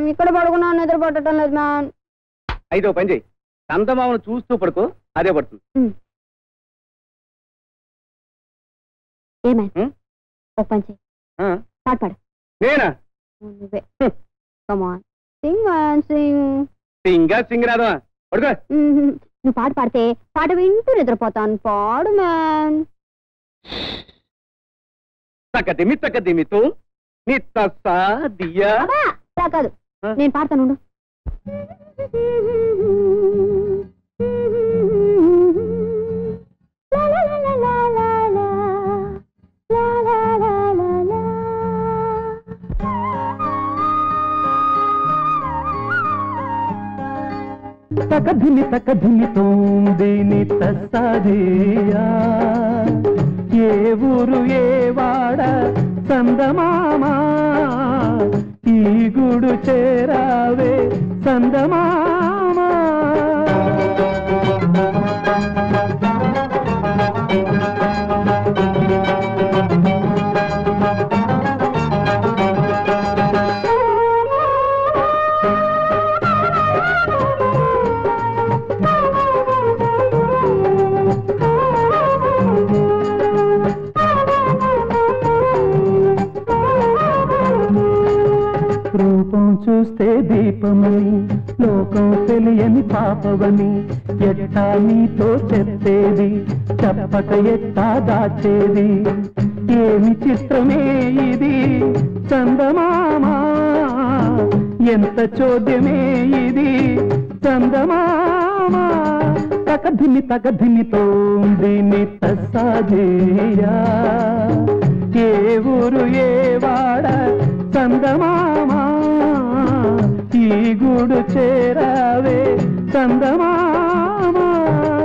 ఇక్కడ పడుకున్నా నిద్ర పట్టడం లేదు మ్యామ్ అయితే ఓ పని చేయి చందమామను చూస్తూ పడుకో అదే పడుతుంది ఏ మ్యామ్ హ్మ్? ఓ పని చెయ్యి ఆ, పాట పాడు నేనా నువ్వే hmm. Come on sing man sing సింగా సింగరాదా పడుకో నువ్వు పాట పాడితే పాట వింటూ నిద్రపోతాను పాడు మ్యాన్ తక్క దిమి తక్క దిమితూ నీ తస్సా దియా అబ్బా, అలా కాదు ఆ? నేను పాడతాను ఉండు. లా లా లా లా లా లా. లా లా లా లా లా. తక ధిమి తక ధిమితోంది నీ తస్సాదియా ఏ ఊరు ఏ వాడ సందమామా ఈ గుడు చేరావే సందమామా రూపం చూస్తే దీపమని లోకం తెలియని పాపవని ఎట్టా నీతో చెప్పేది చెప్పక ఎట్టా దాచేది ఏమి చిత్రమే ఇది చందమామా ఎంత చోద్యమే ఇది చందమామా తకధిమి తకధిమితో దీన్ని తస్సాదేయా ఏ ఊరు ఏ వాడ చందమామా ఈ గూడు చేరావే చందమామా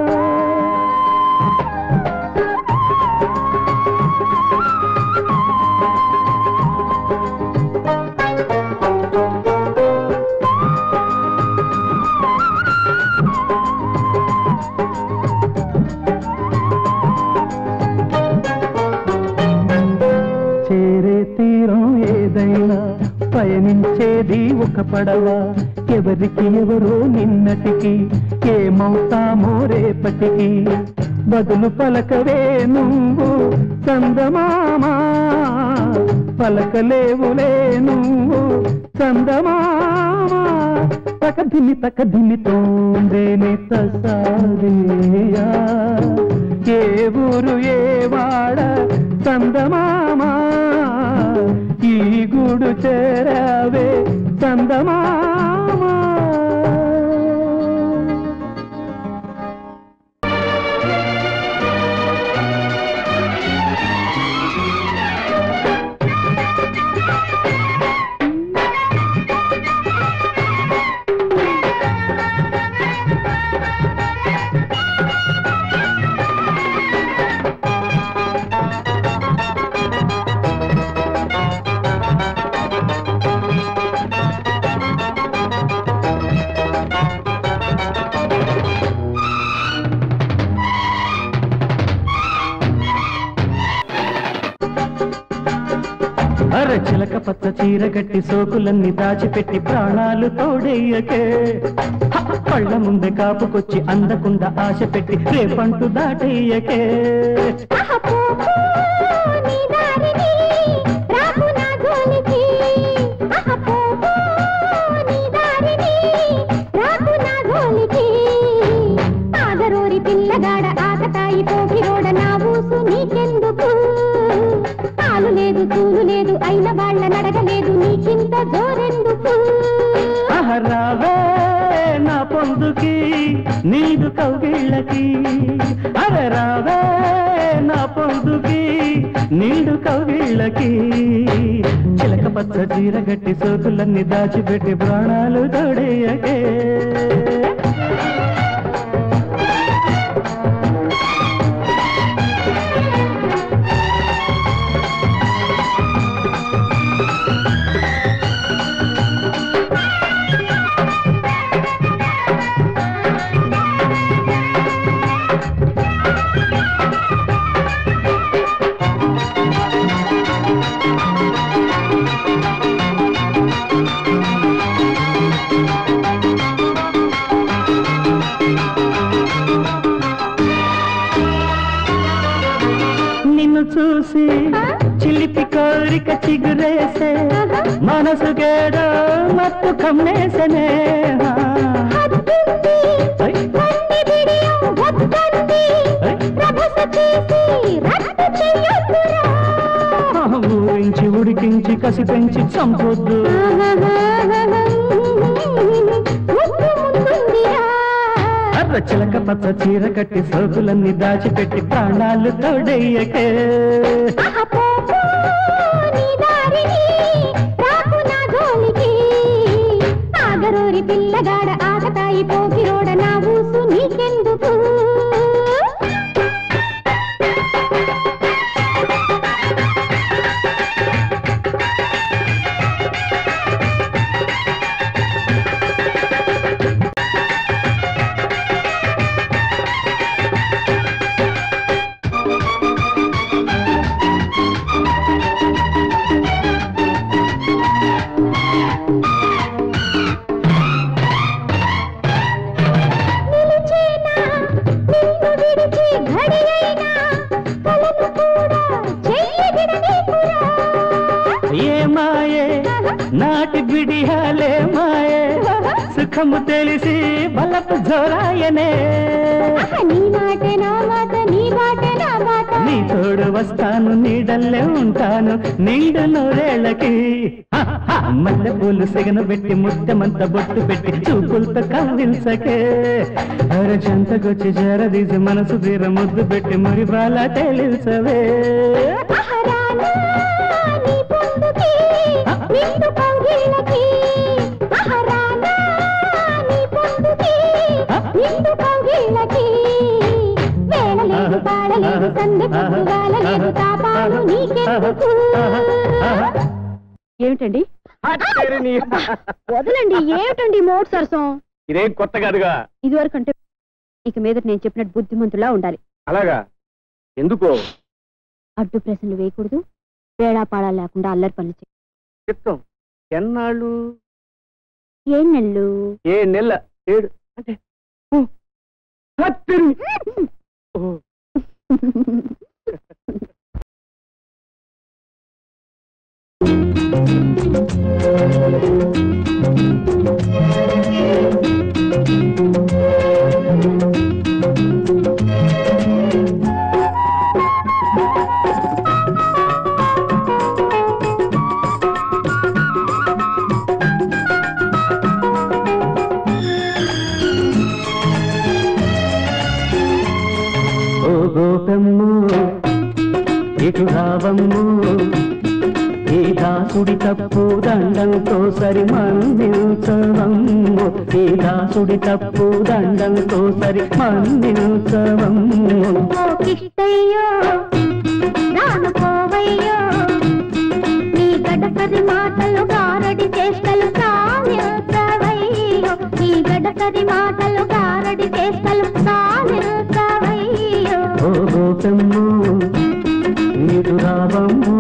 చేరే తీరం ఏదైనా పయనించేది ఒక పడవ ఎవరికి ఎవరో నిన్నటికి ఏమవుతామో రేపటికి బదులు పలకవే నువ్వు చందమామా పలకలేవులే నువ్వు చందమామా తకధిమి తకధిమితోంది తసారియా ఏ ఊరు ఏ వాడ చందమామా ఈ గూడు చేరావే చందమామా అర చిలక పచ్చ చీర గట్టి సోకులన్నీ దాచిపెట్టి ప్రాణాలు తోడేయకే హ! కళ్ళ ముందే కాపుకొచ్చి అందకుండా ఆశ పెట్టి రేపంటూ దాటేయకే ఆహా, పో, పో, నీ దారిని, రాకు నా జోలికి. ఆహా, పో, పో, నీ దారిని, రాకు నా జోలికి. ఆదరోరి పిల్లగాడ ఆకతాయి పోకిరోడ నా ఊసు నీకెందుకు తాలు లేదు తూలు లేదు అయిన వాళ్ళ నడగలేదు నీకింత జోరెందుకు అహరావే నా పొందుకి నీదు కౌగిళ్ళకి అరే రావే నా పొందుకి నీడు కౌగిళ్ళకి చిలక పచ్చ చీర గట్టి సోకులన్నీ దాచిపెట్టి ప్రాణాలు తోడేయకే చూసి చిలిపి కోరిక చిగురేసే మనసుకేదో మత్తు కమ్మేసనే హద్దుంది, ఐ, కన్ని బిడియం వద్దంది. ఐ. రభస చేసి రద్దు చెయ్యొద్దురా. ఊరించి ఉడికించి కసి పెంచి చంపొద్దు ముద్దు ముందుందిరా. అర్ర చిలక పచ్చ చీర కట్టి సోకులన్నీ దాచిపెట్టి ప్రాణాలు తోడయ్యకే ఆహా పో, పో, నీ దారిని, రాకు నా జోలికి. ఆగరూరి పిల్లగాడ ఆకతాయి పోకిరోడ నా ఊసు నీకెందుకు నిలిచేనా నిన్ను విడిచి ఘడియైనా కలను కూడా చెయ్యగిడనీకురా. ఏ మాయే నాటి బిడియాలే మాయే సుఖము తెలిసి బలపు జోరాయనే ఆహా, నీ మాట నా మాట నీ బాట నా బాట నీ తోడు వస్తాను నీడల్లే ఉంటాను నిండు నూరేళ్ళకి మల్లె పూలు సెగన పెట్టి ముత్తెమంత బొట్టు పెట్టి చూపులతో కవ్వించకే అరచంతకొచ్చి జరదీసి మనసు తీర ముద్దు పెట్టి మరి బాల తేలించవే ఆహరానా నీ పొందుకి నిండు కౌగిళ్ళకి ఆహరానా నీ పొందుకి నిండు కౌగిళ్ళకి వేళలేదు పాడలేదు సందె పొద్దుగాలలేదు తాపాలు నీకెందుకు ఏమిటండి హత్తేరి నీ- వదలండి ఏమిటండి మోట్ సరసం ఇదేం కొత్త కాదుగా ఇదివరకు అంటే ఇక మీద నేను చెప్పినట్టు బుద్ధిమంతులా ఉండాలి అలాగా ఎందుకో అడ్డు ప్రశ్నలు వేయకూడదు వేళాపాడా లేకుండా అల్లరి పనులు చేయ చెప్తాం ఎన్నాళ్ళు ఏం నెల్లు ఏ నెల ఏడు అంటే ఊ, హత్తేరి నీ- ఓ, ఓ గోపమ్ము ఇటు రావమ్ము ఈ దాసుడి తప్పు దండంతో సరి మన్నించవమ్ము ఈ దాసుడి తప్పు దండంతో సరి మన్నించవమ్ము ఓ కిష్టయ్యో రానుకోవయ్యో నీ గడసరి మాటలు గారడి చేష్టలు సానిల్చవయ్యో నీ గడసరి మాటలు గారడి చేష్టలు సానిల్చవయ్యో ఓ గోపమ్ము ఇటు రావమ్ము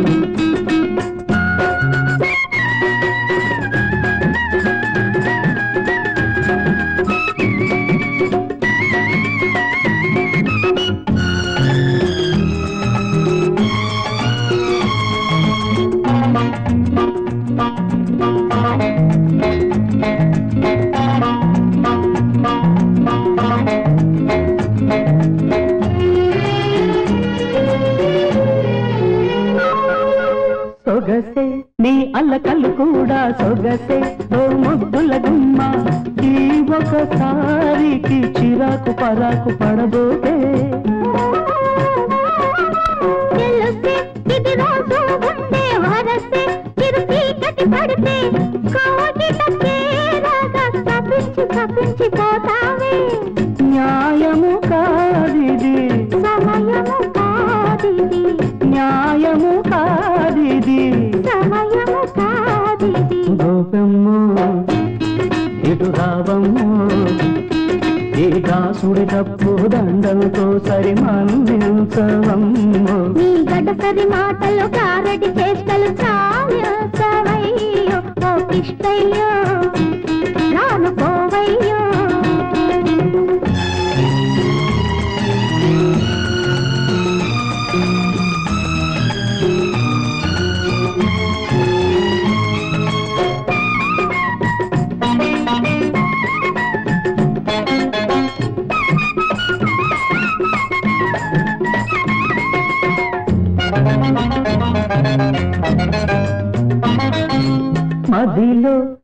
సొగసే నీ అల్లకల్లు కూడా సొగసే ఓ ముద్దుల గుమ్మ ఈ ఒకసారికి చిరాకు పరాకు పడబోతే తెలుసే ఇది రోజు ఉండే వరసే చిరుచీకటి పడితే కోగిటకే రాగా తప్పించి తప్పించి పోతావే న్యాయము కాదిది సమయము కాదిది న్యాయము కాదిది సమయము కాదిది గోపమ్ము ఇటు రావమ్ము ఈ దాసుడి తప్పు దండంతో సరి మన్నించవమ్ము నీ గడసరి మాటలు కారడి చేష్టలు చాలవయ్యో ఓ కిష్టయ్యో రానుకోవయ్యో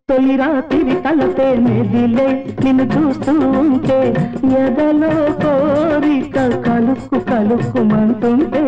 తొలి రాత్రి తలపే మెదిలే నిన్ను చూస్తూ ఉంటే ఎదలో కోరిక కలుక్కు కలుక్కుమంటుంటే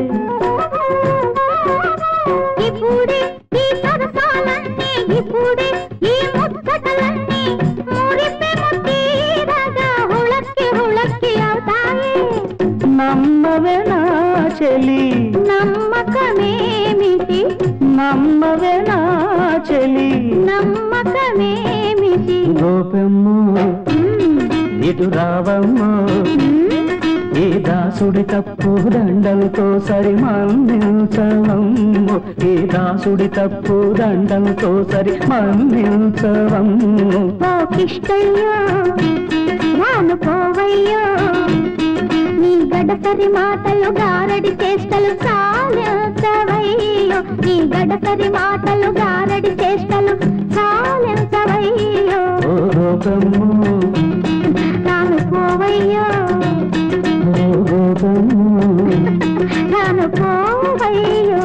ఇప్పుడే ఈ సరసాలన్నీ ఇప్పుడే ఈ ముచ్చటలన్నీ మురిపి ముత్తీరగా హుళక్కి హుళక్కి అవుతాయి నమ్మవే నా చెలి నమ్మకమేమిటి నమ్మవే నా చెలి నమ్మకమేమిటి గోపెమ్మ మ్మ్. ఇటు రావమ్మ మ్మ్. ఈ దాసుడి తప్పు దండలతో సరి మన్నించవమ్ము ఈ దాసుడి తప్పు దండలతో సరి మన్నించవమ్ము ఓ కిష్టయ్యో రాను పోవయ్యో నీ గడసరి మాటలు గారడి చేష్టలు చాలించవయ్యో నీ గడసరి మాటలు గారడి చేష్టలు చాలించవయ్యో ఓ గోపమ్మ రాను పోవయ్యో ఓ గోపమ్మ రాను పోవయ్యో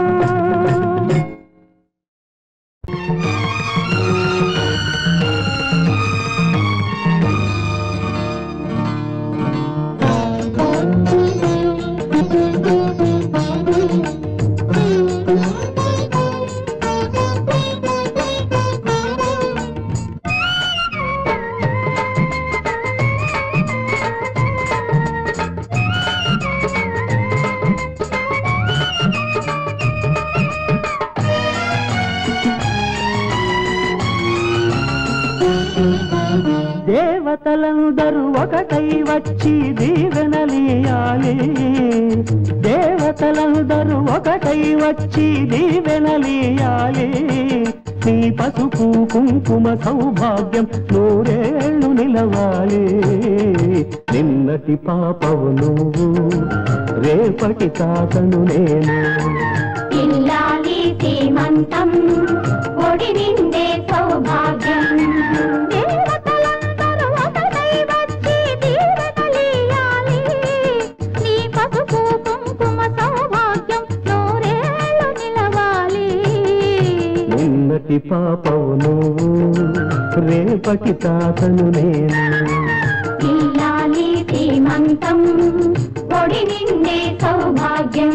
దేవతలందరూ ఒకటై వచ్చి దీవెనలియాలి దేవతలందరూ ఒకటై వచ్చి దీవెనలియాలి నీ పసుపు కుంకుమ సౌభాగ్యం నూరేళ్లు నిలవాలి నిన్నటి పాపవు నువ్వు రేపటి తాతను నేను ఇల్లాలి సీమంతం ఒడి నిండే సౌభాగ్యం దేవతలందరూ ఒకటై వచ్చి దీవెనలియాలి. నీ పసుపు కుంకుమ సౌభాగ్యం నూరేళ్ళు నిలవాలి నిన్నటి పాపవు నువ్వు రేపటి తాతను నేను ఇల్లాలి సీమంతం ఒడి నిండే సౌభాగ్యం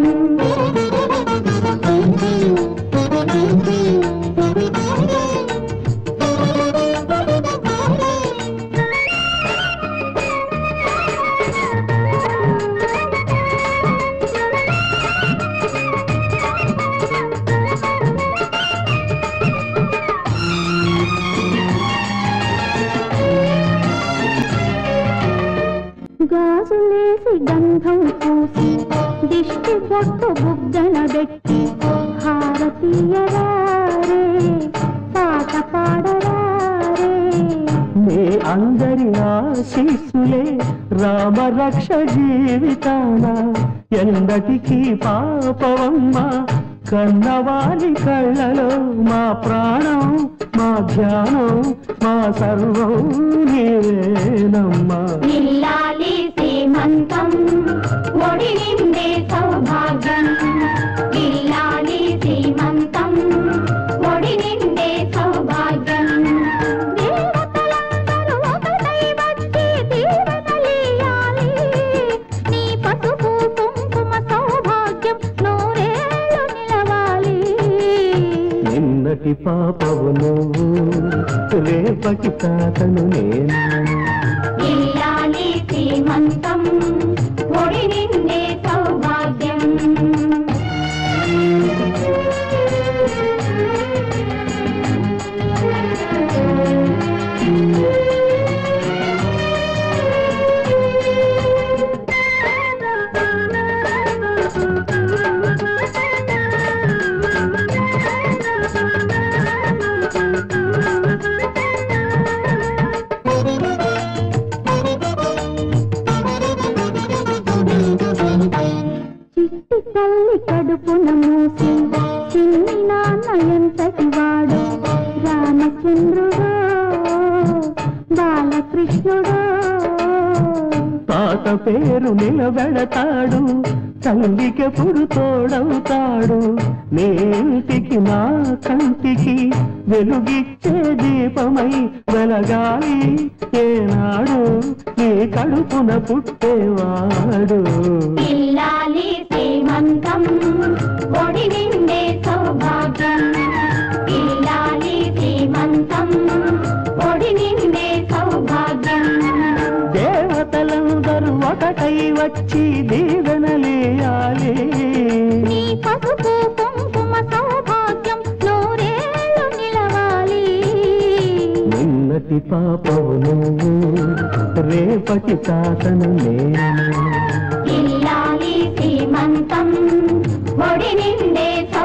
గాజులేసి గంధం పూసి దిష్టి బొట్టు బుగ్గన పెట్టి హారతీయరారే పాట పాడరారే నీ అందరి ఆశీస్సులే రామరక్ష జీవితాన ఎందటికి పాపవమ్మ కన్నవాలి కళ్ళలో మా ప్రాణం మా ధ్యానం మా సర్వం నీవేనమ్మా నిల్లాలి సీమంతం ఒడి నిండే సౌభాగ్యం ఇల్లాలి సీమంతం ఒడి నిండే సౌభాగ్యం దేవతలందరూ ఒకటై వచ్చి దీవెనలియాలి. నీ పసుపు కుంకుమ సౌభాగ్యం నూరేళ్ళు నిలవాలి నిన్నటి పాపవు నువ్వు రేపటి తాతను నేను ఇల్లాలి సీమంతం ఒడి నిండే సౌభాగ్యం చిట్టి తల్లి కడుపున మూసి చిన్ని నాన్న ఎంతటి వాడు రామచంద్రుడు బాలకృష్ణుడు తా మాట పేరు నిలబెడతాడు తల్లికెప్పుడు తోడవుతాడు నీ ఇంటికి నా కంటికి వెలుగిచ్చే దీపమై వెలగాలి ఏనాడు నీ కడుపున పుట్టేవాడు పిల్లాలి శ్రీమంతం ఒడి నిండే సౌభాగ్యం పిల్లాలి శ్రీమంతం ఒడి నిండే సౌభాగ్యం దేవతలందరూ ఒకటై వచ్చి దీవెనలేయాలి నీ పసుపు కుంకుమ సౌభాగ్యం నూరేళ్ళు నిలవాలి నిన్నటి పాపవు నువ్వు రేపటి తాతను నేను పిల్లాలి శ్రీమంతం ఒడి నిండే